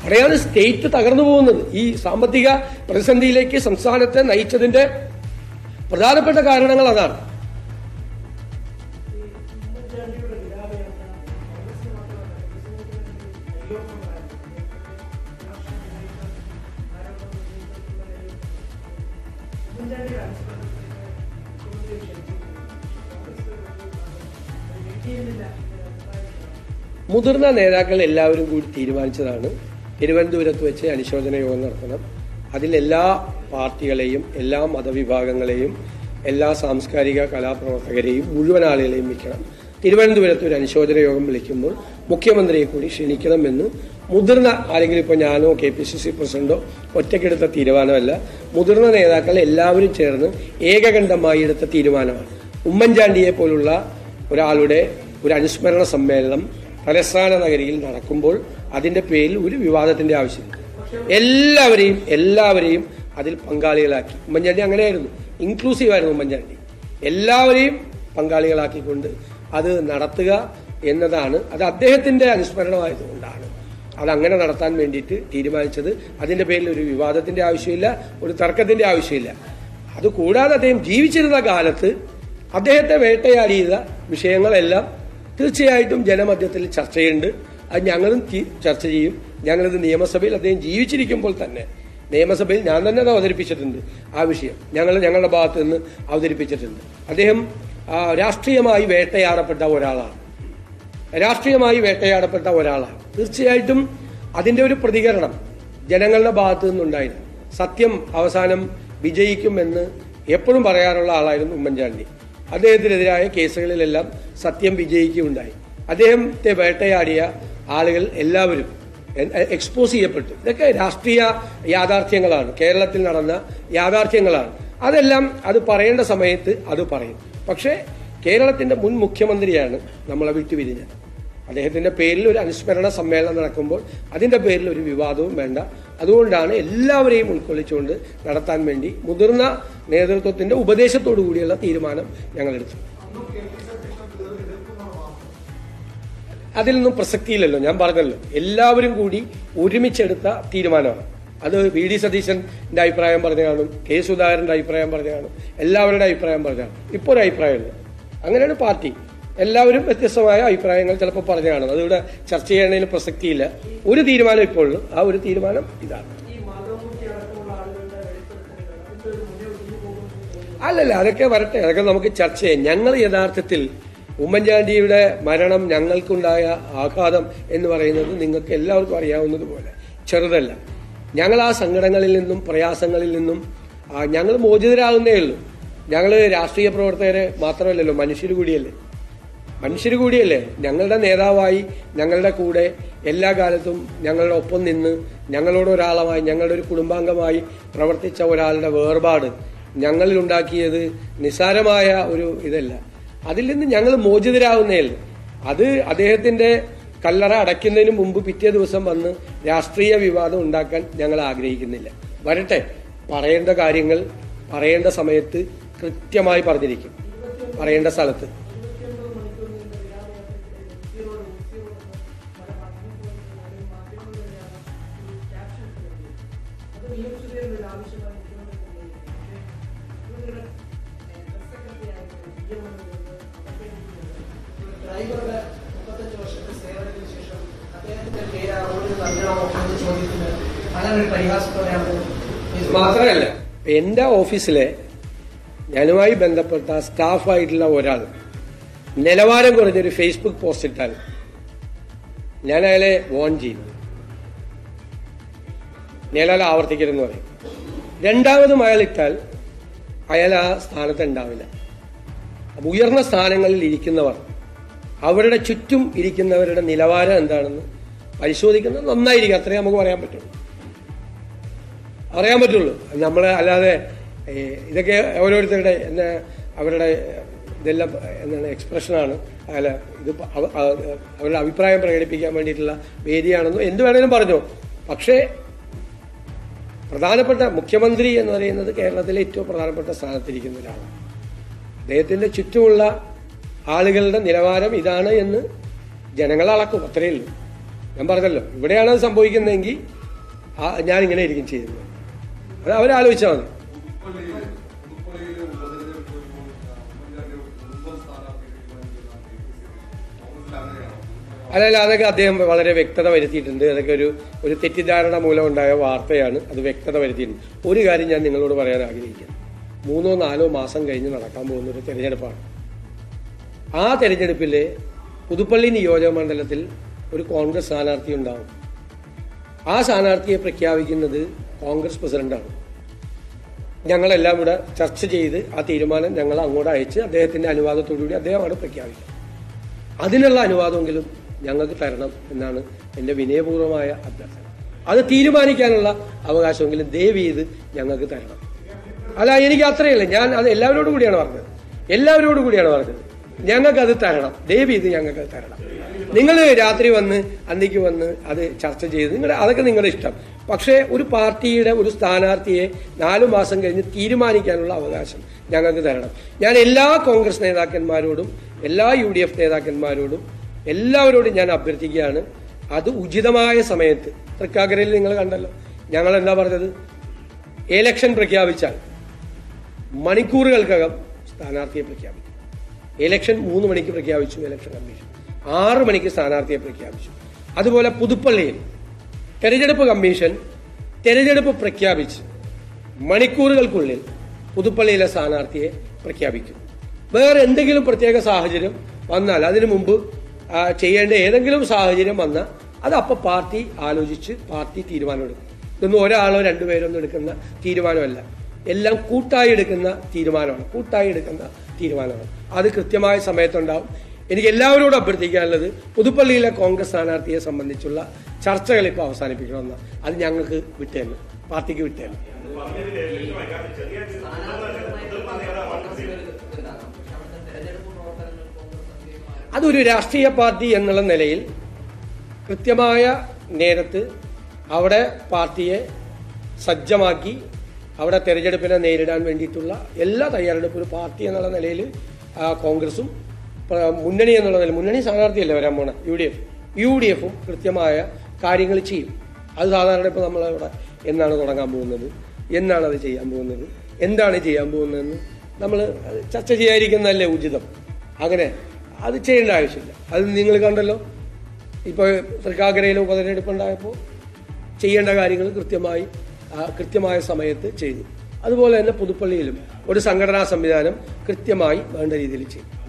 അവിടെയാണ് സ്റ്റേറ്റ് തകർന്നു പോകുന്നത് ഈ സാമ്പത്തിക പ്രതിസന്ധിയിലേക്ക് സംസ്ഥാനത്തെ നയിച്ചതിന്റെ പ്രധാനപ്പെട്ട കാരണങ്ങൾ അതാണ് മുതിർന്ന നേതാക്കൾ എല്ലാവരും കൂടി തീരുമാനിച്ചതാണ് തിരുവനന്തപുരത്ത് വെച്ച് അനുശോചന യോഗം നടത്തണം അതിൽ എല്ലാ പാർട്ടികളെയും എല്ലാ മതവിഭാഗങ്ങളെയും എല്ലാ സാംസ്കാരിക കലാപ്രവർത്തകരെയും മുഴുവൻ ആളുകളെയും വിളിക്കണം തിരുവനന്തപുരത്ത് ഒരു അനുശോചന യോഗം വിളിക്കുമ്പോൾ മുഖ്യമന്ത്രിയെ കൂടി ക്ഷണിക്കണമെന്ന് മുതിർന്ന ആരെങ്കിലും ഇപ്പോൾ ഞാനോ കെ പി സി സി പ്രസിഡന്റോ ഒറ്റയ്ക്കെടുത്ത തീരുമാനമല്ല മുതിർന്ന നേതാക്കൾ എല്ലാവരും ചേർന്ന് ഏകകണ്ഠമായി എടുത്ത തീരുമാനമാണ് ഉമ്മൻചാണ്ടിയെ പോലുള്ള ഒരാളുടെ ഒരു അനുസ്മരണ സമ്മേളനം തലസ്ഥാന നഗരിയിൽ നടക്കുമ്പോൾ അതിന്റെ പേരിൽ ഒരു വിവാദത്തിന്റെ ആവശ്യമില്ല എല്ലാവരെയും എല്ലാവരെയും അതിൽ പങ്കാളികളാക്കി ഉമ്മൻചാണ്ടി അങ്ങനെയായിരുന്നു ഇൻക്ലൂസീവ് ആയിരുന്നു ഉമ്മൻചാണ്ടി എല്ലാവരെയും പങ്കാളികളാക്കിക്കൊണ്ട് അത് നടത്തുക എന്നതാണ് അത് അദ്ദേഹത്തിന്റെ അനുസ്മരണമായതുകൊണ്ടാണ് അത് അങ്ങനെ നടത്താൻ വേണ്ടിയിട്ട് തീരുമാനിച്ചത് അതിന്റെ പേരിൽ ഒരു വിവാദത്തിന്റെ ആവശ്യമില്ല ഒരു തർക്കത്തിന്റെ ആവശ്യമില്ല അത് കൂടാതെ അദ്ദേഹം ജീവിച്ചിരുന്ന കാലത്ത് അദ്ദേഹത്തെ വേട്ടയാടിയ വിഷയങ്ങളെല്ലാം തീർച്ചയായിട്ടും ജനമധ്യത്തിൽ ചർച്ചയുണ്ട് അത് ഞങ്ങളും തി- ചർച്ച ചെയ്യും ഞങ്ങളിത് നിയമസഭയിൽ അദ്ദേഹം ജീവിച്ചിരിക്കുമ്പോൾ തന്നെ നിയമസഭയിൽ ഞാൻ തന്നെ അത് അവതരിപ്പിച്ചിട്ടുണ്ട് ആ വിഷയം ഞങ്ങൾ ഞങ്ങളുടെ ഭാഗത്ത് നിന്ന് അവതരിപ്പിച്ചിട്ടുണ്ട് അദ്ദേഹം ആ, രാഷ്ട്രീയമായി വേട്ടയാടപ്പെട്ട ഒരാളാണ് രാഷ്ട്രീയമായി വേട്ടയാടപ്പെട്ട ഒരാളാണ് തീർച്ചയായിട്ടും അതിന്റെ ഒരു പ്രതികരണം ജനങ്ങളുടെ ഭാഗത്തു നിന്നുണ്ടായിരുന്നു സത്യം അവസാനം വിജയിക്കുമെന്ന് എപ്പോഴും പറയാറുള്ള ആളായിരുന്നു ഉമ്മൻചാണ്ടി അദ്ദേഹത്തിനെതിരായ കേസുകളിലെല്ലാം സത്യം വിജയിക്കുകയുണ്ടായി അദ്ദേഹത്തെ വേട്ടയാടിയ ആളുകൾ എല്ലാവരും എ- എക്സ്പോസ് ചെയ്യപ്പെട്ടു ഇതൊക്കെ രാഷ്ട്രീയ യാഥാർത്ഥ്യങ്ങളാണ് കേരളത്തിൽ നടന്ന യാഥാർത്ഥ്യങ്ങളാണ് അതെല്ലാം അത് പറയേണ്ട സമയത്ത് അത് പറയും പക്ഷേ കേരളത്തിന്റെ മുൻ മുഖ്യമന്ത്രിയാണ് നമ്മളെ വിട്ടുപിരിഞ്ഞത് അദ്ദേഹത്തിന്റെ പേരിൽ ഒരു അനുസ്മരണ സമ്മേളനം നടക്കുമ്പോൾ അതിന്റെ പേരിൽ ഒരു വിവാദവും വേണ്ട അതുകൊണ്ടാണ് എല്ലാവരെയും ഉൾക്കൊള്ളിച്ചുകൊണ്ട് നടത്താൻ വേണ്ടി മുതിർന്ന നേതൃത്വത്തിന്റെ ഉപദേശത്തോടു കൂടിയുള്ള തീരുമാനം ഞങ്ങൾ എടുത്തു അതിലൊന്നും പ്രസക്തിയില്ലല്ലോ ഞാൻ പറഞ്ഞല്ലോ എല്ലാവരും കൂടി ഒരുമിച്ചെടുത്ത തീരുമാനമാണ് അത് വി ഡി സതീശന്റെ അഭിപ്രായം പറഞ്ഞു കാണും കെ സുധാകരന്റെ അഭിപ്രായം പറഞ്ഞു കാണും എല്ലാവരുടെ അഭിപ്രായം പറഞ്ഞു കാണും ഇപ്പോൾ ഒരു അഭിപ്രായമില്ല അങ്ങനെയാണ് പാർട്ടി എല്ലാവരും വ്യത്യസ്തമായ അഭിപ്രായങ്ങൾ ചിലപ്പോൾ പറഞ്ഞു കാണും അതിവിടെ ചർച്ച ചെയ്യണതിന് പ്രസക്തിയില്ല ഒരു തീരുമാനം ഇപ്പോൾ ഉള്ളൂ ആ ഒരു തീരുമാനം ഇതാണ് അല്ലല്ല അതൊക്കെ വരട്ടെ അതൊക്കെ നമുക്ക് ചർച്ച ചെയ്യാം ഞങ്ങൾ യഥാർത്ഥത്തിൽ ഉമ്മൻചാണ്ടിയുടെ മരണം ഞങ്ങൾക്കുണ്ടായ ആഘാതം എന്ന് പറയുന്നത് നിങ്ങൾക്ക് എല്ലാവർക്കും അറിയാവുന്നതുപോലെ ചെറുതല്ല ഞങ്ങൾ ആ സങ്കടങ്ങളിൽ നിന്നും പ്രയാസങ്ങളിൽ നിന്നും ആ, ഞങ്ങൾ മോചിതരാകുന്നേ ഉള്ളൂ ഞങ്ങൾ രാഷ്ട്രീയ പ്രവർത്തകരെ മാത്രമല്ലല്ലോ മനുഷ്യർ കൂടിയല്ലേ മനുഷ്യർ കൂടിയല്ലേ ഞങ്ങളുടെ നേതാവായി ഞങ്ങളുടെ കൂടെ എല്ലാ കാലത്തും ഞങ്ങളുടെ ഒപ്പം നിന്ന് ഞങ്ങളോട് ഒരാളായി ഞങ്ങളുടെ ഒരു കുടുംബാംഗമായി പ്രവർത്തിച്ച ഒരാളുടെ വേർപാട് ഞങ്ങളിൽ ഉണ്ടാക്കിയത് നിസ്സാരമായ ഒരു ഇതല്ല അതിൽ നിന്ന് ഞങ്ങൾ മോചിതരാകുന്നേ ഉള്ളൂ അത് അദ്ദേഹത്തിന്റെ കല്ലറ അടയ്ക്കുന്നതിന് മുമ്പ് പിറ്റേ ദിവസം വന്ന് രാഷ്ട്രീയ വിവാദം ഉണ്ടാക്കാൻ ഞങ്ങൾ ആഗ്രഹിക്കുന്നില്ല വരട്ടെ പറയേണ്ട കാര്യങ്ങൾ പറയേണ്ട സമയത്ത് കൃത്യമായി പറഞ്ഞിരിക്കും പറയേണ്ട സ്ഥലത്ത് ഡ്രൈവറുടെ മുപ്പത്തഞ്ച് വർഷത്തെ സേവനത്തിന് ശേഷം അദ്ദേഹത്തിന്റെ പേര് ആ റോഡിൽ നൽകണമോ എന്ന ചോദ്യത്തിന് അങ്ങനെ ഒരു പരിഹാസത്തോടെയാണ് മാത്രമല്ല എന്റെ ഓഫീസിലെ ഞാനുമായി ബന്ധപ്പെട്ട സ്റ്റാഫായിട്ടുള്ള ഒരാൾ നിലവാരം കുറഞ്ഞൊരു ഫേസ്ബുക്ക് പോസ്റ്റ് ഇട്ടാൽ ഞാൻ അയാളെ വോൺ ചെയ്യും ഞാൻ അയാളെ ആവർത്തിക്കരുതെന്ന് പറയും രണ്ടാമതും അയാൾ ഇട്ടാൽ അയാൾ ആ സ്ഥാനത്ത് ഉണ്ടാവില്ല അപ്പൊ ഉയർന്ന സ്ഥാനങ്ങളിൽ ഇരിക്കുന്നവർ അവരുടെ ചുറ്റും ഇരിക്കുന്നവരുടെ നിലവാരം എന്താണെന്ന് പരിശോധിക്കുന്നത് നന്നായിരിക്കും അത്രേ നമുക്ക് പറയാൻ പറ്റുള്ളൂ അറിയാൻ പറ്റുള്ളൂ നമ്മൾ അല്ലാതെ ഏ, ഇതൊക്കെ ഓരോരുത്തരുടെ എന്നെ അവരുടെ ഇതെല്ലാം എന്താണ് എക്സ്പ്രഷനാണ് അല്ല ഇത് പ- അവ- അവ- അവരുടെ അഭിപ്രായം പ്രകടിപ്പിക്കാൻ വേണ്ടിയിട്ടുള്ള വേദിയാണെന്നോ എന്ത് വേണേലും പറഞ്ഞോ പക്ഷേ പ്രധാനപ്പെട്ട മുഖ്യമന്ത്രി എന്ന് പറയുന്നത് കേരളത്തിലെ ഏറ്റവും പ്രധാനപ്പെട്ട സ്ഥാനത്തിരിക്കുന്ന ഒരാളാണ് അദ്ദേഹത്തിന്റെ ചുറ്റുമുള്ള ആളുകളുടെ നിലവാരം ഇതാണ് എന്ന് ജനങ്ങൾ അളക്കും അത്രയേ ഉള്ളൂ ഞാൻ പറഞ്ഞല്ലോ ഇവിടെയാണ് അത് സംഭവിക്കുന്നതെങ്കിൽ ആ- ഞാൻ ഇങ്ങനെ ആയിരിക്കും ചെയ്യുന്നത് അത് അവരാലോചിച്ചാൽ മതി പുതുപ്പള്ളിയില് പുതുപ്പള്ളിയില് ഉപതെരഞ്ഞെടുപ്പ് വരുമ്പോൾ ഉമ്മൻചാണ്ടി കുടുംബം സ്ഥാനാർത്ഥി കോൺഗ്രസിൽ അങ്ങനെയാണോ അല്ലല്ല അതൊക്കെ അദ്ദേഹം വളരെ വ്യക്തത വരുത്തിയിട്ടുണ്ട് അതൊക്കെ ഒരു ഒരു തെറ്റിദ്ധാരണ മൂലം ഉണ്ടായ വാർത്തയാണ് അത് വ്യക്തത വരുത്തിയിട്ടുണ്ട് ഒരു കാര്യം ഞാൻ നിങ്ങളോട് പറയാൻ ആഗ്രഹിക്കുന്നു മൂന്നോ നാലോ മാസം കഴിഞ്ഞ് നടക്കാൻ പോകുന്ന ഒരു തെരഞ്ഞെടുപ്പാണ് ആ തെരഞ്ഞെടുപ്പിലെ പുതുപ്പള്ളി നിയോജക മണ്ഡലത്തിൽ ഒരു കോൺഗ്രസ് സ്ഥാനാർത്ഥി ഉണ്ടാവും ആ സ്ഥാനാർത്ഥിയെ പ്രഖ്യാപിക്കുന്നത് കോൺഗ്രസ് പ്രസിഡന്റാണ് ഞങ്ങളെല്ലാം കൂടെ ചർച്ച ചെയ്ത് ആ തീരുമാനം ഞങ്ങൾ അങ്ങോട്ട് അയച്ച് അദ്ദേഹത്തിന്റെ അനുവാദത്തോടുകൂടി അദ്ദേഹമാണ് പ്രഖ്യാപിക്കുക അതിനുള്ള അനുവാദമെങ്കിലും ഞങ്ങൾക്ക് തരണം എന്നാണ് എൻ്റെ വിനയപൂർവ്വമായ അഭ്യർത്ഥന അത് തീരുമാനിക്കാനുള്ള അവകാശമെങ്കിലും ദയവ് ചെയ്ത് ഞങ്ങൾക്ക് തരണം അല്ല എനിക്ക് അത്രയല്ല ഞാൻ അത് എല്ലാവരോടും കൂടിയാണ് പറഞ്ഞത് എല്ലാവരോടും കൂടിയാണ് പറഞ്ഞത് ഞങ്ങൾക്കത് തരണം ദയവ് ചെയ്ത് ഞങ്ങൾക്ക് തരണം നിങ്ങൾ രാത്രി വന്ന് അന്തിക്ക് വന്ന് അത് ചർച്ച ചെയ്ത് നിങ്ങളുടെ അതൊക്കെ നിങ്ങളുടെ ഇഷ്ടം പക്ഷേ ഒരു പാർട്ടിയുടെ ഒരു സ്ഥാനാർത്ഥിയെ നാലു മാസം കഴിഞ്ഞ് തീരുമാനിക്കാനുള്ള അവകാശം ഞങ്ങൾക്ക് തരണം ഞാൻ എല്ലാ കോൺഗ്രസ് നേതാക്കന്മാരോടും എല്ലാ യു ഡി എഫ് നേതാക്കന്മാരോടും എല്ലാവരോടും ഞാൻ അഭ്യർത്ഥിക്കുകയാണ് അത് ഉചിതമായ സമയത്ത് തൃക്കാക്കരയിൽ നിങ്ങൾ കണ്ടല്ലോ ഞങ്ങൾ എന്താ പറഞ്ഞത് ഇലക്ഷൻ പ്രഖ്യാപിച്ചാൽ മണിക്കൂറുകൾക്കകം സ്ഥാനാർത്ഥിയെ പ്രഖ്യാപിക്കും ഇലക്ഷൻ മൂന്ന് മണിക്ക് പ്രഖ്യാപിച്ചു ഇലക്ഷൻ കമ്മീഷൻ ആറ് മണിക്ക് സ്ഥാനാർത്ഥിയെ പ്രഖ്യാപിച്ചു അതുപോലെ പുതുപ്പള്ളിയിൽ തെരഞ്ഞെടുപ്പ് കമ്മീഷൻ തെരഞ്ഞെടുപ്പ് പ്രഖ്യാപിച്ച് മണിക്കൂറുകൾക്കുള്ളിൽ പുതുപ്പള്ളിയിലെ സ്ഥാനാർത്ഥിയെ പ്രഖ്യാപിക്കും വേറെ എന്തെങ്കിലും പ്രത്യേക സാഹചര്യം വന്നാൽ അതിനു മുമ്പ് ആ, ചെയ്യേണ്ട ഏതെങ്കിലും സാഹചര്യം വന്നാൽ അത് അപ്പോൾ പാർട്ടി ആലോചിച്ച് പാർട്ടി തീരുമാനമെടുക്കും ഇതൊന്നും ഒരാളോ രണ്ടുപേരോ ഒന്നും എടുക്കുന്ന തീരുമാനമല്ല എല്ലാം കൂട്ടായി എടുക്കുന്ന തീരുമാനമാണ് കൂട്ടായി എടുക്കുന്ന തീരുമാനമാണ് അത് കൃത്യമായ സമയത്തുണ്ടാവും എനിക്ക് എല്ലാവരോടും അഭ്യർത്ഥിക്കാനുള്ളത് പുതുപ്പള്ളിയിലെ കോൺഗ്രസ് സ്ഥാനാർത്ഥിയെ സംബന്ധിച്ചുള്ള ചർച്ചകൾ ഇപ്പോൾ അവസാനിപ്പിക്കണമെന്ന് അത് ഞങ്ങൾക്ക് വിട്ടേന്ന് പാർട്ടിക്ക് വിട്ടേന്ന് അതൊരു രാഷ്ട്രീയ പാർട്ടി എന്നുള്ള നിലയിൽ കൃത്യമായ നേരത്ത് അവിടെ പാർട്ടിയെ സജ്ജമാക്കി അവിടെ തെരഞ്ഞെടുപ്പിനെ നേരിടാൻ വേണ്ടിയിട്ടുള്ള എല്ലാ തയ്യാറെടുപ്പും ഒരു പാർട്ടി എന്നുള്ള നിലയിൽ ആ, കോൺഗ്രസും പ്ര- മുന്നണി എന്നുള്ള നിലയിൽ മുന്നണി സ്ഥാനാർത്ഥിയല്ലേ വരാൻ പോണ യു ഡി എഫ് യു ഡി എഫും കൃത്യമായ കാര്യങ്ങൾ ചെയ്യും അത് സാധാരണ ഇപ്പോൾ നമ്മളവിടെ എന്നാണ് തുടങ്ങാൻ പോകുന്നത് എന്നാണ് അത് ചെയ്യാൻ പോകുന്നത് എന്താണ് ചെയ്യാൻ പോകുന്നതെന്ന് നമ്മൾ ചർച്ച ചെയ്യാതിരിക്കുന്നതല്ലേ ഉചിതം അങ്ങനെ അത് ചെയ്യേണ്ട ആവശ്യമില്ല അത് നിങ്ങൾ കണ്ടല്ലോ ഇപ്പോൾ തൃക്കാക്കരയിലെ ഉപതെരഞ്ഞെടുപ്പ് ഉണ്ടായപ്പോൾ ചെയ്യേണ്ട കാര്യങ്ങൾ കൃത്യമായി ആ, കൃത്യമായ സമയത്ത് ചെയ്തു അതുപോലെ തന്നെ പുതുപ്പള്ളിയിലും ഒരു സംഘടനാ സംവിധാനം കൃത്യമായി വേണ്ട രീതിയിൽ ചെയ്യും